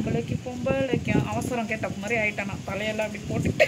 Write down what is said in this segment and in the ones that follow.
ஆம்பளைக்கு பொம்பளைக்கு அவசரம் கேட்ட மாதிரி ஆயிட்டேன் நான் தலையெல்லாம் அப்படி போட்டுட்டு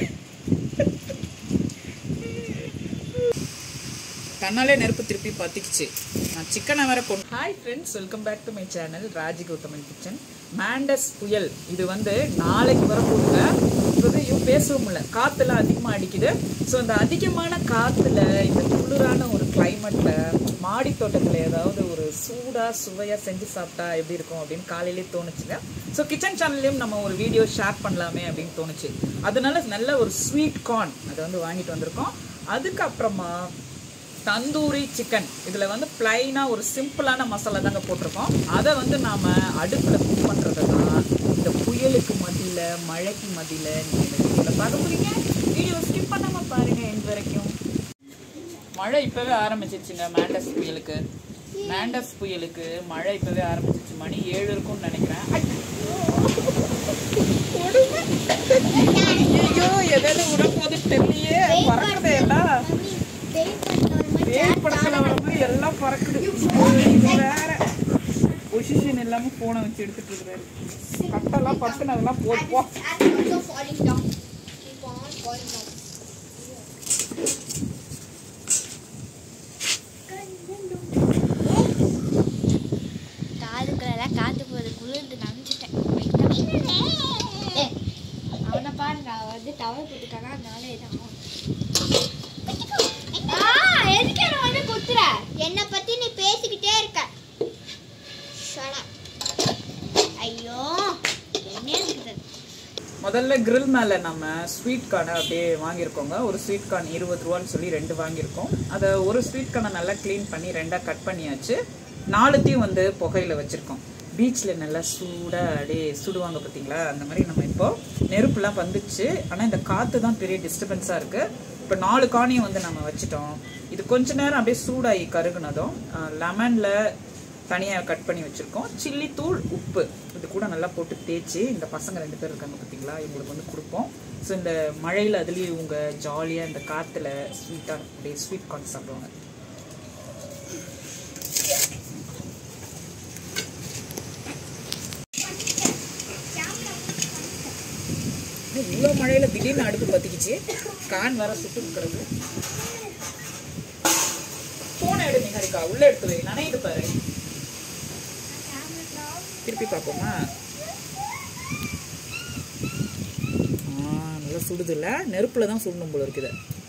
தன்னாலே நெருப்பு திருப்பி பத்திக்குச்சு நான் சிக்கனை வேற கொண்டு hi friends welcome back to my channel Raji Gauthaman kitchen Mandous புயல் இது வந்து நாளைக்கு வரப்போகுதுங்க இது வந்து ஐயோ பேசவும் முடியல காற்றுலாம் அதிகமாக அடிக்குது ஸோ இந்த அதிகமான காற்றுல இந்த குளிரான ஒரு கிளைமேட்ல மாடி தோட்டத்தில் ஏதாவது ஒரு சூடாக சுவையாக செஞ்சு சாப்பிட்டா எப்படி இருக்கும் அப்படின்னு காலையிலே தோணுச்சுங்க ஸோ கிச்சன் சேனல்லையும் நம்ம ஒரு வீடியோ ஷேர் பண்ணலாமே அப்படின்னு தோணுச்சு அதனால நல்ல ஒரு ஸ்வீட் கார்ன் அதை வந்து வாங்கிட்டு வந்திருக்கோம் அதுக்கப்புறமா தந்தூரி சிக்கன் இதில் வந்து பிளைனாக ஒரு சிம்பிளான மசாலா தாங்க போட்டிருக்கோம் அதை வந்து நாம் அடுப்பில் குக் பண்ணுறது தான் இந்த புயலுக்கு மத்தியில் மழைக்கு மத்தியில் நீங்கள் இந்த வீடியோவில் பார்க்க போகிறீங்க வீடியோ ஸ்கிப் பண்ணாமல் பாருங்கள் எந்த வரைக்கும் மழை இப்போவே ஆரம்பிச்சிருச்சுங்க மேண்டஸ் புயலுக்கு மேண்டஸ் புயலுக்கு மழை இப்போவே ஆரம்பிச்சிருச்சு மணி ஏழு இருக்கும்னு நினைக்கிறேன் கொடுமை. ஐயோ எதாவது விடப்போது தெரியலையே பறக்குதே எல்லாம் பேய் படத்துல வர மாதிரி எல்லாம் பறக்குது இது வேற பொசிஷன் இல்லாம போனை வச்சு எடுத்துட்டு இருக்காரு கட்டெல்லாம் பத்துனதெல்லாம் போட்டு போ காதுக்குள்ளெல்லாம் காத்து போகுது குளிர்ந்து நனைஞ்சிட்டேன் ஏய், அவனை பாரு நான் வந்து டவல் போட்டுக்கானா அதனால இதான் ஆ, எதுக்கு என்ன வந்து குத்துற என்னை பத்தி நீ பேசிக்கிட்டே இருக்க Shut up. ஐயோ என்ன இருக்குது முதல்ல grill மேல நம்ம ஸ்வீட் கார்னை அப்படியே வாங்கியிருக்கோங்க ஒரு ஸ்வீட் கார்ன் இருபது ரூபான்னு சொல்லி ரெண்டு வாங்கியிருக்கோம் அதை ஒரு ஸ்வீட் கார்னை நல்லா க்ளீன் பண்ணி ரெண்டா கட் பண்ணியாச்சு நாலுத்தையும் வந்து புகையில வச்சிருக்கோம் பீச்சில் நல்லா சூடாக அப்படியே சுடுவாங்க பார்த்தீங்களா அந்த மாதிரி நம்ம இப்போ நெருப்புலாம் வந்துச்சு ஆனால் இந்த காற்று தான் பெரிய டிஸ்டர்பன்ஸாக இருக்குது இப்போ நாலு காணியும் வந்து நம்ம வச்சுட்டோம் இது கொஞ்ச நேரம் அப்படியே சூடாகி கருகுனதும் லெமனில் தனியாக கட் பண்ணி வச்சுருக்கோம் சில்லி தூள் உப்பு இது கூட நல்லா போட்டு தேய்ச்சி இந்த பசங்க ரெண்டு பேர் இருக்காங்க பார்த்தீங்களா இவங்களுக்கு வந்து கொடுப்போம் ஸோ இந்த மழையில் அதுலேயும் இவங்க ஜாலியாக இந்த காற்றுல ஸ்வீட்டாக அப்படியே ஸ்வீட் கார்ன் சாப்பிடுவாங்க இவ்வளோ மழையில் திடீர்னு அடுப்பு பற்றிக்கிச்சு கான் வர சுட்டு கிடக்கு போனை எடு நிகாரிக்கா உள்ள எடுத்து வை நனையுது பாரு திருப்பி பார்ப்போமா ஆ நல்லா சுடுதுல்ல நெருப்புல தான் சுடணும் போல இருக்குது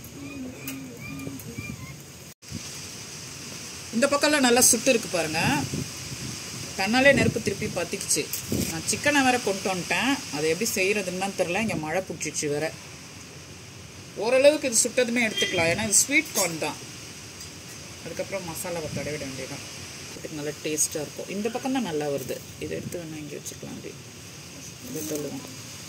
இந்த பக்கம்லாம் நல்லா சுட்டு இருக்கு பாருங்க தன்னாலே நெருப்பு திருப்பி பத்திக்குச்சு நான் சிக்கனை வேற கொண்டு வந்துட்டேன் அதை எப்படி செய்யறதுன்னு தெரில இங்கே மழை பிடிச்சிச்சு வேற ஓரளவுக்கு இது சுட்டதுமே எடுத்துக்கலாம் ஏன்னா இது ஸ்வீட் கார்ன் தான் அதுக்கப்புறம் மசாலாவை தடவிட வேண்டியதான் இதுக்கு நல்லா டேஸ்ட்டாக இருக்கும் இந்த பக்கம் தான் நல்லா வருது இதை எடுத்து வேணா இங்கே வச்சுக்கலாம் அப்படி இதை சொல்லுவோம்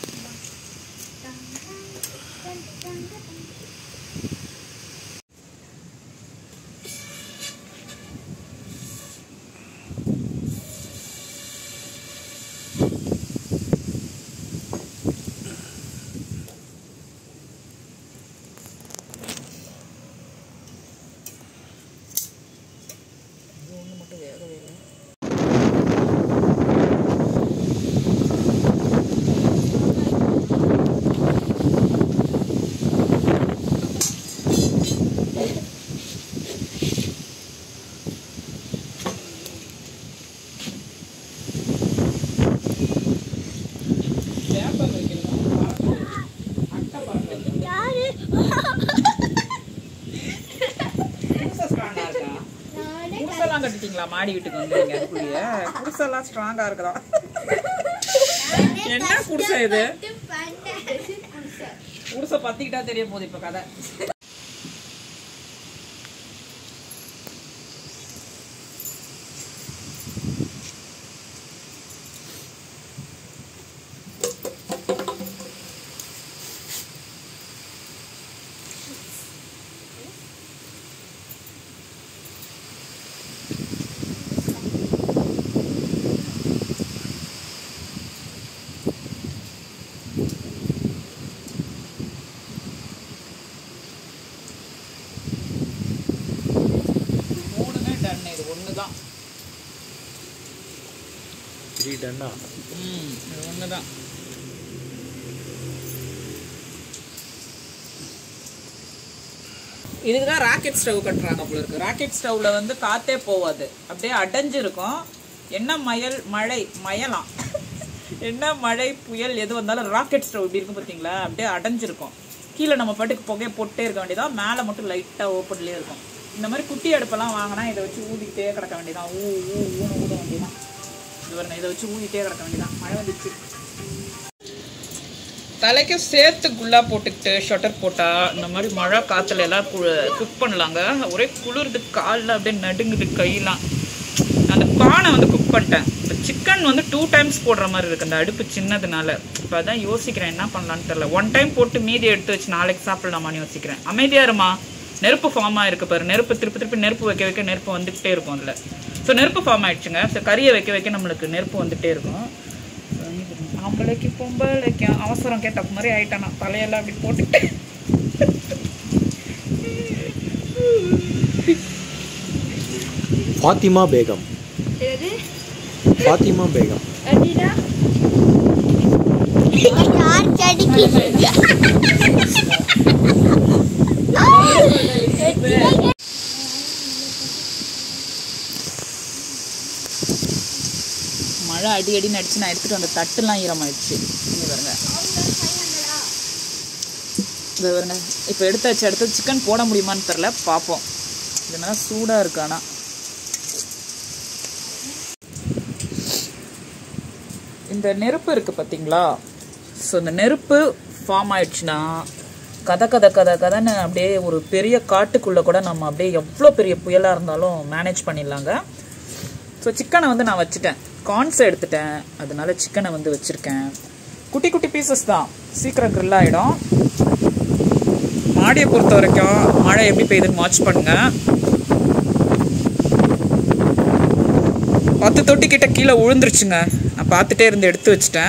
இது ஒன்று மட்டும் வேகவே இல்லை பேப்பர் வைக்கலாம் அட்டை பறக்குது யாரு புதுசா ஸ்ட்ராங்கா இருக்கா நானே குடிசெல்லாம் கட்டிட்டீங்களா மாடி வீட்டுக்கு வந்தீங்க அதுக்குள்ளேயே குடிசெல்லாம் ஸ்ட்ராங்கா இருக்குதா என்ன குடிசை இது குடிசை பத்திக்கிட்டா தெரிய போகுது இப்ப கதை மூணுமே டன் இது ஒன்று தான் ஈஸி டன்னா ம் இது ஒன்று தான் இதுக்கு தான் ராக்கெட் ஸ்டவ் கட்டுறாங்க போல இருக்கு ராக்கெட் ஸ்டவ்ல வந்து காத்தே போகாது அப்படியே அடைஞ்சு இருக்கும் என்ன மயல் மழை மயலாம் என்ன மழை புயல் எது வந்தாலும் ராக்கெட் ஸ்டவ் இப்படி இருக்கும் பார்த்தீங்களா அப்படியே அடைஞ்சிருக்கும் கீழே நம்ம பாட்டுக்கு புகையை போட்டே இருக்க வேண்டியதான் மேலே மட்டும் லைட்டாக ஓப்பன்லேயே இருக்கும் இந்த மாதிரி குட்டி அடுப்பெல்லாம் வாங்கினா இதை வச்சு ஊதிக்கிட்டே கிடக்க வேண்டியதான் ஊ ஊ ஊன்னு ஊத வேண்டியதான் இது பாருங்க இதை வச்சு ஊதிட்டே கிடக்க வேண்டியதான் மழை வந்துச்சு தலைக்கு சேர்த்து குல்லா போட்டுக்கிட்டு ஷட்டர் போட்டா இந்த மாதிரி மழை காத்துல எல்லாம் குக் பண்ணலாங்க ஒரே குளிருது காலில் அப்படியே நடுங்குது கையெல்லாம் அந்த பானை வந்து குக் பண்ணிட்டேன் இந்த சிக்கன் வந்து டூ டைம்ஸ் போடுற மாதிரி இருக்கு அந்த அடுப்பு சின்னதுனால இப்போ அதான் யோசிக்கிறேன் என்ன பண்ணலான்னு தெரியல ஒன் டைம் போட்டு மீதி எடுத்து வச்சு நாளைக்கு சாப்பிடலாமான்னு யோசிக்கிறேன் அமைதியா இருமா நெருப்பு ஃபார்ம் ஆயிருக்கு பாரு நெருப்பு திருப்பி திருப்பி நெருப்பு வைக்க வைக்க நெருப்பு வந்துகிட்டே இருக்கும் அதில் ஸோ நெருப்பு ஃபார்ம் ஆயிடுச்சுங்க ஸோ கறியை வைக்க வைக்க நம்மளுக்கு நெருப்பு வந்துட்டே இருக்கும் ஆம்பளைக்கு பொம்பளைக்கு அவசரம் கேட்ட மாதிரி ஆயிட்டேன் நான் தலையெல்லாம் அப்படி போட்டுட்டு ஃபாத்திமா பேகம் எது ஃபாத்திமா பேகம் அப்படின்னா யார் செடிக்கு மழை அடி அடி நடிச்சு நான் எடுத்துட்டு வந்த தட்டுலாம் ஈரமாயிடுச்சு இங்க பாருங்க இது பாருங்க இப்போ எடுத்தாச்சு அடுத்து சிக்கன் போட முடியுமான்னு தெரில பார்ப்போம் இது நல்லா சூடாக இருக்கு ஆனா இந்த நெருப்பு இருக்கு பார்த்தீங்களா ஸோ இந்த நெருப்பு ஃபார்ம் ஆயிடுச்சுன்னா கத கத கத கதன்னு அப்படியே ஒரு பெரிய காட்டுக்குள்ளே கூட நம்ம அப்படியே எவ்வளோ பெரிய புயலாக இருந்தாலும் மேனேஜ் பண்ணிடலாங்க ஸோ சிக்கனை வந்து நான் வச்சுட்டேன் கார்ன்ஸ் எடுத்துட்டேன் அதனால சிக்கனை வந்து வச்சுருக்கேன் குட்டி குட்டி பீசஸ் தான் சீக்கிரம் grill ஆகிடும் மாடியை பொறுத்த வரைக்கும் மழை எப்படி பெய்யுதுன்னு வாட்ச் பண்ணுங்க பத்து தொட்டி கிட்ட கீழே விழுந்துருச்சுங்க நான் பார்த்துட்டே இருந்து எடுத்து வச்சுட்டேன்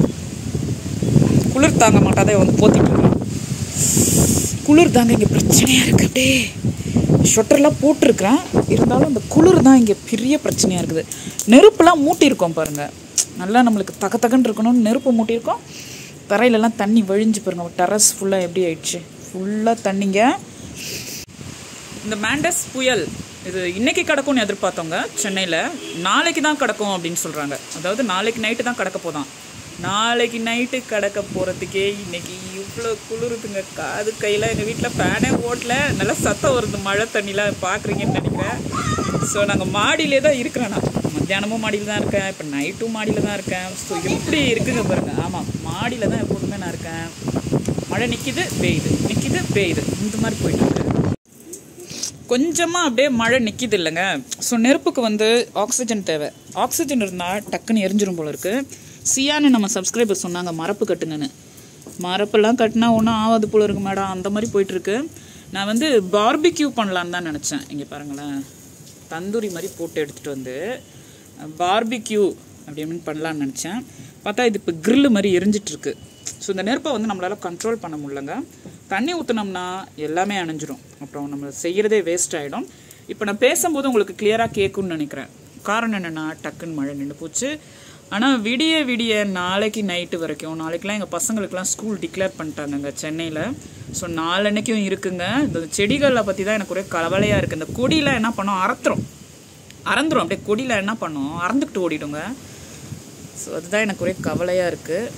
குளிர் தாங்க மாட்டாதே வந்து போத்திட்டு இருக்கேன் குளிர் தாங்க இங்கே பிரச்சனையாக இருக்குது அப்படியே ஷொட்டர்லாம் போட்டிருக்கிறேன் இருந்தாலும் அந்த குளிர் தான் இங்கே பெரிய பிரச்சனையாக இருக்குது நெருப்புலாம் மூட்டியிருக்கோம் பாருங்கள் நல்லா நம்மளுக்கு தக தகன்னு இருக்கணும்னு நெருப்பு மூட்டியிருக்கோம் தரையிலலாம் தண்ணி வழிஞ்சு பாருங்க டெரஸ் ஃபுல்லாக எப்படி ஆயிடுச்சு ஃபுல்லாக தண்ணிங்க இந்த மேண்டஸ் புயல் இது இன்னைக்கு கிடக்கும்னு எதிர்பார்த்தவங்க சென்னையில் நாளைக்கு தான் கிடக்கும் அப்படின்னு சொல்கிறாங்க அதாவது நாளைக்கு நைட்டு தான் கிடக்க போதாம் நாளைக்கு நைட்டு கிடக்க போகிறதுக்கே இன்னைக்கு இவ்வளோ குளிருதுங்க காது கையில் எங்கள் வீட்டில் ஃபேனே ஓட்டல நல்லா சத்தம் வருது மழை தண்ணிலாம் பார்க்குறீங்கன்னு நினைக்கிறேன் ஸோ நாங்கள் மாடியிலே தான் இருக்கிறேன் நான் மத்தியானமும் மாடியில் தான் இருக்கேன் இப்போ நைட்டும் மாடியில் தான் இருக்கேன் ஸோ எப்படி இருக்குங்க பாருங்க ஆமாம் மாடியில் தான் எப்போதுமே நான் இருக்கேன் மழை நிற்கிது பெய்யுது நிற்கிது பெய்யுது இந்த மாதிரி போயிட்டு இருக்கு கொஞ்சமாக அப்படியே மழை நிற்கிது இல்லைங்க ஸோ நெருப்புக்கு வந்து ஆக்சிஜன் தேவை ஆக்சிஜன் இருந்தால் டக்குன்னு எரிஞ்சிரும் போல இருக்கு சியான்னு நம்ம சப்ஸ்கிரைபர் சொன்னாங்க மரப்பு கட்டுங்கன்னு மரப்பெல்லாம் கட்டினா ஒன்றும் ஆகாது போல இருக்கு மேடம் அந்த மாதிரி போயிட்டு இருக்கு நான் வந்து பார்பிக்யூ பண்ணலான்னு தான் நினச்சேன் இங்கே பாருங்களேன் தந்தூரி மாதிரி போட்டு எடுத்துகிட்டு வந்து பார்பிக்யூ அப்படின்னு பண்ணலான்னு நினச்சேன் பார்த்தா இது இப்போ grill மாதிரி எரிஞ்சிட்டு இருக்கு ஸோ இந்த நெருப்பை வந்து நம்மளால் கண்ட்ரோல் பண்ண முடியலங்க தண்ணி ஊற்றுனோம்னா எல்லாமே அணைஞ்சிரும் அப்புறம் நம்ம செய்கிறதே வேஸ்ட் ஆகிடும் இப்போ நான் பேசும்போது உங்களுக்கு கிளியராக கேட்கும்னு நினைக்கிறேன் காரணம் என்னென்னா டக்குன்னு மழை நின்று போச்சு ஆனால் விடிய விடிய நாளைக்கு நைட்டு வரைக்கும் நாளைக்கெலாம் எங்கள் பசங்களுக்கெல்லாம் ஸ்கூல் டிக்ளேர் பண்ணிட்டாங்கங்க சென்னையில் ஸோ நாளன்னைக்கும் இருக்குங்க இந்த செடிகளை பற்றி தான் எனக்கு ஒரே கவலையாக இருக்குது இந்த கொடியில் என்ன பண்ணோம் அறத்துறோம் அறந்துரும் அப்படியே கொடியில் என்ன பண்ணோம் அறந்துக்கிட்டு ஓடிடுங்க ஸோ அதுதான் எனக்கு ஒரே கவலையாக இருக்குது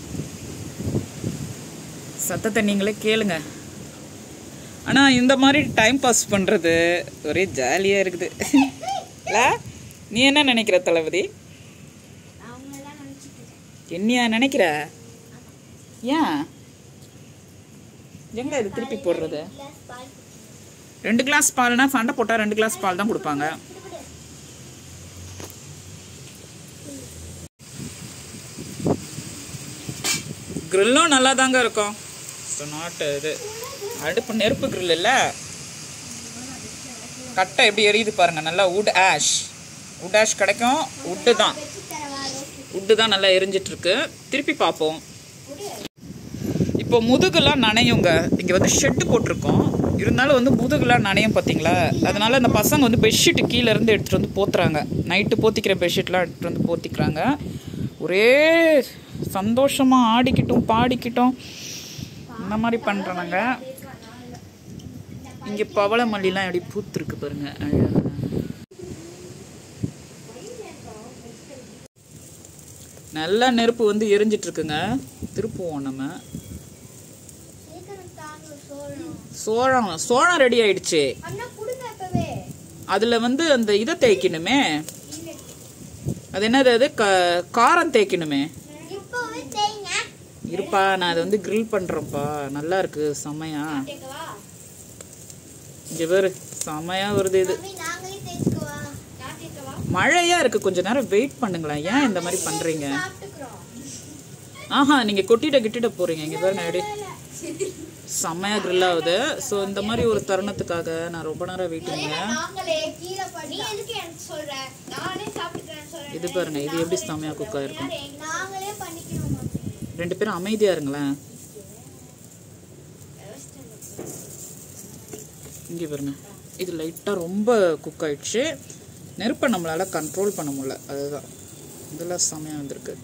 சத்தத்தை நீங்களே கேளுங்க ஆனால் இந்த மாதிரி டைம் பாஸ் பண்ணுறது ஒரே ஜாலியாக இருக்குது இல்ல நீ என்ன நினைக்கிற தளபதி அவங்களெல்லாம் நினச்சிட்டு இருக்கேன் என்னையா நினைக்கிற ஏன் எங்க இது திருப்பி போடுறது கிளாஸ் பால் ரெண்டு கிளாஸ் பால்னா சண்டை போட்டால் ரெண்டு கிளாஸ் பால் தான் கொடுப்பாங்க கிரில்லும் நல்லா தாங்க இருக்கும் ஸோ நாட்டு இது அடுப்பு நெருப்பு grill இல்ல கட்டை எப்படி எரியுது பாருங்க நல்லா wood ஆஷ் wood ஆஷ் கிடைக்கும் wood தான் wood தான் நல்லா எரிஞ்சிட்டு இருக்கு திருப்பி பார்ப்போம் இப்போ முதுகுலாம் நனையுங்க இங்கே வந்து ஷெட்டு போட்டிருக்கோம் இருந்தாலும் வந்து முதுகுலாம் நனையும் பார்த்தீங்களா அதனால அந்த பசங்க வந்து பெட்ஷீட்டு கீழே இருந்து எடுத்துகிட்டு வந்து போத்துறாங்க நைட்டு போத்திக்கிற பெட்ஷீட்லாம் எடுத்துகிட்டு வந்து போத்திக்கிறாங்க ஒரே சந்தோஷமா ஆடிக்கிட்டும் பாடிக்கிட்டும் இந்த மாதிரி பண்றானுங்க இங்க பவள மல்லிலாம் எப்படி பூத்துருக்கு பாருங்க அழகா. நல்லா நெருப்பு வந்து எரிஞ்சிட்டு இருக்குங்க திருப்புவோம் நம்ம சீக்கிரம் தாங்க சோழம் சோளம் சோளம் ரெடி ஆயிடுச்சு அண்ணா குடுங்க இப்பவே அதுல வந்து அந்த இதை தேய்க்கணுமே அது என்னது அது க- காரம் தேய்க்கணுமே இப்பவே தேய்ங்க இருப்பா நான் அதை வந்து grill பண்றேன்ப்பா நல்லா இருக்கு செமையா கேட்கவா இங்க பாரு செமையா வருது இது மம்மி நாங்களே தேய்ச்சுக்கவா நான் கேட்கவா மழையா இருக்கு கொஞ்ச நேரம் வெயிட் பண்ணுங்களேன் ஏன் இந்த மாதிரி பண்றீங்க சாப்பிட்டுக்கிறோம் ஆஹா நீங்க கொட்டிட கிட்டிட போறீங்க இங்க பாருங்க எப்படி செமையா grill ஆகுது ஸோ இந்த மாதிரி ஒரு தருணத்துக்காக நான் ரொம்ப நேரம் வெயிட் பண்ணுங்க நாங்களே கீழே படி நீ எதுக்கு எனக்கு சொல்ற நானே சாப்பிட்டுக்கிறேன் சொல்றேன் இது பாருங்க இது எப்படி செமையா குக் ஆயிருக்கும் நாங்களே பண்ணிக்கிறோம் மம்மி ரெண்டு பேரும் அமைதியா இருங்களேன் இங்கே பாருங்க இது லைட்டாக ரொம்ப குக் ஆயிடுச்சு நெருப்பை நம்மளால கண்ட்ரோல் பண்ண முடியல அதுதான் இதெல்லாம் செமையாக வந்திருக்கு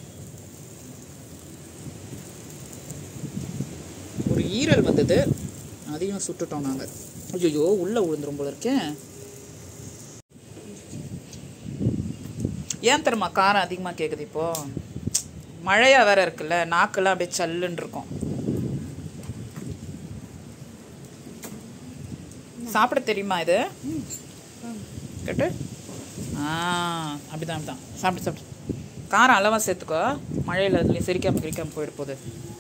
ஒரு ஈரல் வந்தது அதையும் சுட்டுட்டோம் நாங்கள் ஐயோ உள்ளே விழுந்துரும் போல இருக்கேன் ஏன் தெரியுமா காரம் அதிகமாக கேட்குது இப்போ மழையா வேற இருக்குல்ல நாக்கெல்லாம் அப்படியே சல்லுன்னு இருக்கும் சாப்பிட தெரியுமா இது கேட்டு ஆ அப்படிதான் அப்படிதான் சாப்பிட்டு சாப்பிட்டு காரம் அளவா சேர்த்துக்கோ மழையில் அதுலேயும் சிரிக்காம கிரிக்காம போயிட போகுது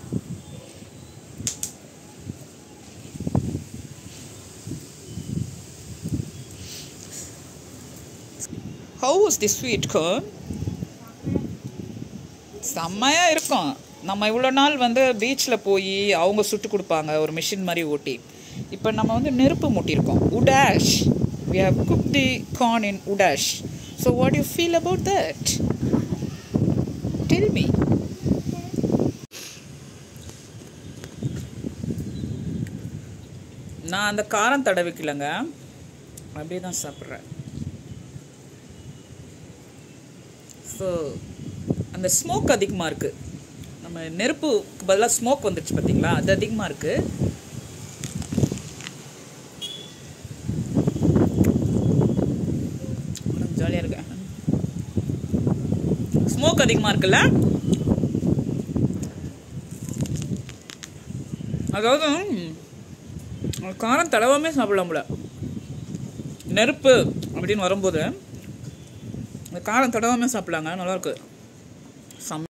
how is the sweet corn செம்மையா இருக்கும் நம்ம இவ்வளோ நாள் வந்து பீச்சில் போய் அவங்க சுட்டு கொடுப்பாங்க ஒரு மிஷின் மாதிரி ஓட்டி இப்போ நம்ம வந்து நெருப்பு மூட்டியிருக்கோம் உடாஷ் we have cooked the corn in udash so what do you feel about that tell me நான் அந்த காரம் தடவிக்கலங்க அப்படியே தான் சாப்பிட்றேன் ஸோ அந்த ஸ்மோக் அதிகமாக இருக்குது நம்ம நெருப்புக்கு பதிலாக ஸ்மோக் வந்துடுச்சு பார்த்தீங்களா அது அதிகமாக இருக்குது ஜாலியாக இருக்கு ஸ்மோக் அதிகமாக இருக்குல்ல அதாவது ம், காரம் தடவாமே சாப்பிடலாம் போல நெருப்பு அப்படின்னு வரும்போது இந்த காரம் தடவாமே சாப்பிடலாங்க நல்லா இருக்கு சம்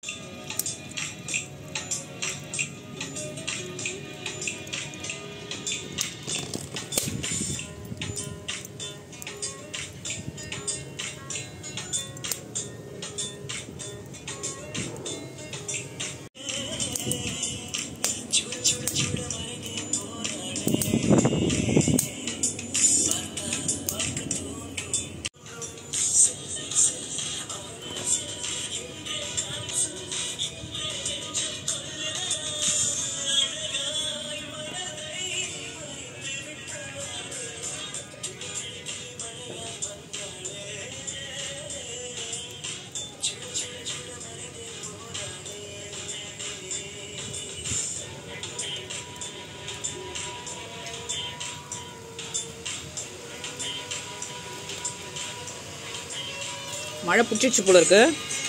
மழை பிடிச்சிச்சு போல இருக்கு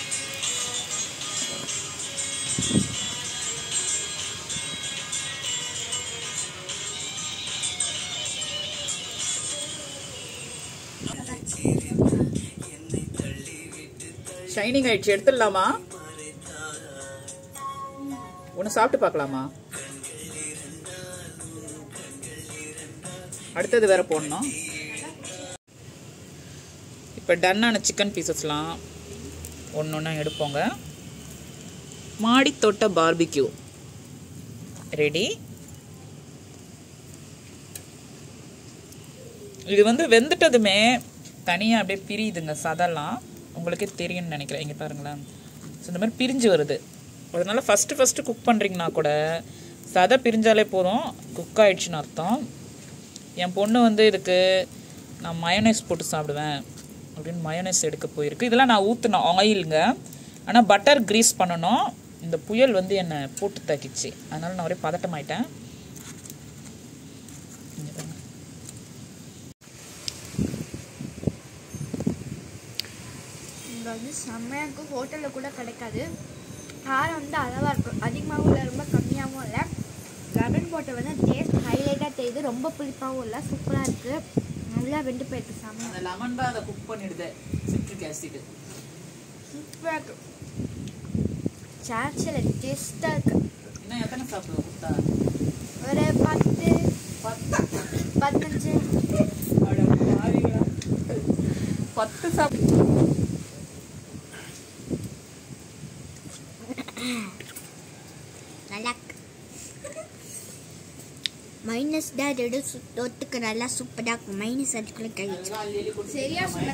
ஷைனிங் ஆயிடுச்சு எடுத்துடலாமா ஒன்று சாப்பிட்டு பார்க்கலாமா அடுத்தது வேற போடணும் இப்போ டன்னான சிக்கன் பீசஸ்லாம் ஒன்று ஒன்றா எடுப்போங்க மாடி தோட்ட பார்பிக்யூ ரெடி இது வந்து வெந்துட்டதுமே தனியாக அப்படியே பிரியுதுங்க சதெல்லாம் உங்களுக்கே தெரியும்னு நினைக்கிறேன் இங்கே பாருங்களேன் ஸோ இந்த மாதிரி பிரிஞ்சு வருது அதனால ஃபஸ்ட்டு ஃபஸ்ட்டு குக் பண்ணுறீங்கன்னா கூட சதை பிரிஞ்சாலே போதும் குக் ஆயிடுச்சுன்னு அர்த்தம் என் பொண்ணு வந்து இதுக்கு நான் மயோனைஸ் போட்டு சாப்பிடுவேன் அப்படின்னு மயோனைஸ் எடுக்க போயிருக்கு இதெல்லாம் நான் ஊற்றின ஆயிலுங்க ஆனால் பட்டர் க்ரீஸ் பண்ணணும் இந்த புயல் வந்து என்னை போட்டு தாக்கிச்சு அதனால நான் ஒரே பதட்டமாயிட்டேன் இங்க பாருங்க. இங்கே வந்து செம்மையாக இருக்கும் ஹோட்டலில் கூட கிடைக்காது காரம் வந்து அளவாக இருக்கும் அதிகமாகவும் இல்லை ரொம்ப கம்மியாகவும் இல்லை லெமன் போட்டை வந்து டேஸ்ட் ஹைலைட்டாக தெரியுது ரொம்ப புளிப்பாகவும் இல்லை சூப்பராக இருக்குது நல்லா வெந்து போயிருக்கு செம்மையாக அந்த லெமன் தான் அதை குக் பண்ணிடுது சிட்ரிக் ஆசிட் சூப்பராக இருக்கு சார்ச்சில் டேஸ்ட்டாக இருக்குது இன்னும் எத்தனை சாப்பிடுவோம் குத்தா ஒரு பத்து பத்து பதினஞ்சு அட பாவிகளா. பத்து சாப்பிடு நல்லா மைனஸ் தான் அதோட தொட்டுக்கு நல்லா சூப்பராக இருக்கும் மைனஸ் அதுக்குள்ளே கழிச்சு சரியா சொன்ன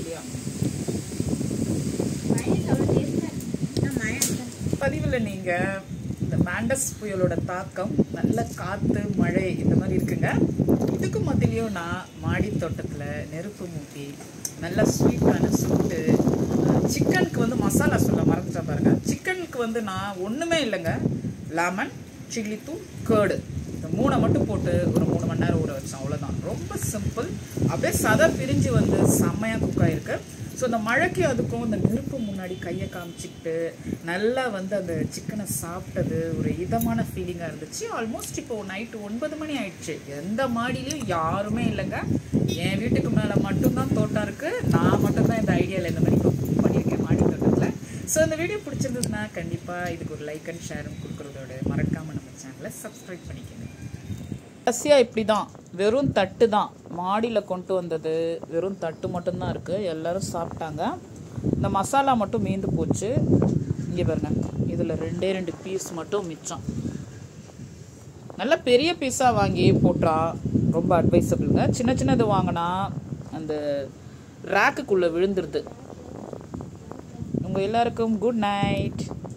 பதிவில் நீங்கள் இந்த மேண்டஸ் புயலோட தாக்கம் நல்ல காற்று மழை இந்த மாதிரி இருக்குங்க இதுக்கு மத்தியிலையும் நான் மாடி தோட்டத்தில் நெருப்பு மூட்டி நல்ல ஸ்வீட்டான சூட்டு சிக்கனுக்கு வந்து மசாலா சொல்ல மறந்துட்டேன் பாருங்க சிக்கனுக்கு வந்து நான் ஒன்றுமே இல்லைங்க லெமன் சில்லி தூள் கேர்டு இந்த மூணை மட்டும் போட்டு ஒரு மூணு மணி நேரம் ஊற வச்சேன் அவ்வளோதான் ரொம்ப சிம்பிள் அப்படியே சதை பிரிஞ்சு வந்து செம்மையாக குக் ஆயிருக்கு ஸோ இந்த மழைக்கு அதுக்கும் இந்த நெருப்பு முன்னாடி கையை காமிச்சிக்கிட்டு நல்லா வந்து அந்த சிக்கனை சாப்பிட்டது ஒரு இதமான ஃபீலிங்காக இருந்துச்சு ஆல்மோஸ்ட் இப்போ நைட்டு ஒன்பது மணி ஆயிடுச்சு எந்த மாடியிலையும் யாருமே இல்லைங்க என் வீட்டுக்கு மேலே மட்டும்தான் தோட்டம் இருக்குது நான் மட்டும்தான் இந்த ஐடியாவில் இந்த மாதிரி குக் பண்ணியிருக்கேன் மாடி தோட்டத்தில் ஸோ இந்த வீடியோ பிடிச்சிருந்ததுன்னா கண்டிப்பாக இதுக்கு ஒரு லைக் அண்ட் ஷேரும் கொடுக்குறதோட மறக்காமல் நம்ம சேனலை சப்ஸ்கிரைப் பண்ணிக்கோங்க கடைசியாக இப்படி தான் வெறும் தட்டு தான் மாடியில் கொண்டு வந்தது வெறும் தட்டு மட்டும்தான் இருக்குது எல்லாரும் சாப்பிட்டாங்க இந்த மசாலா மட்டும் மீந்து போச்சு இங்கே பாருங்க இதில் ரெண்டே ரெண்டு பீஸ் மட்டும் மிச்சம் நல்ல பெரிய பீஸாக வாங்கி போட்டா ரொம்ப அட்வைசபிளுங்க சின்ன சின்னது வாங்கினா அந்த ரேக்குக்குள்ளே விழுந்துருது உங்கள் எல்லாருக்கும் குட் நைட்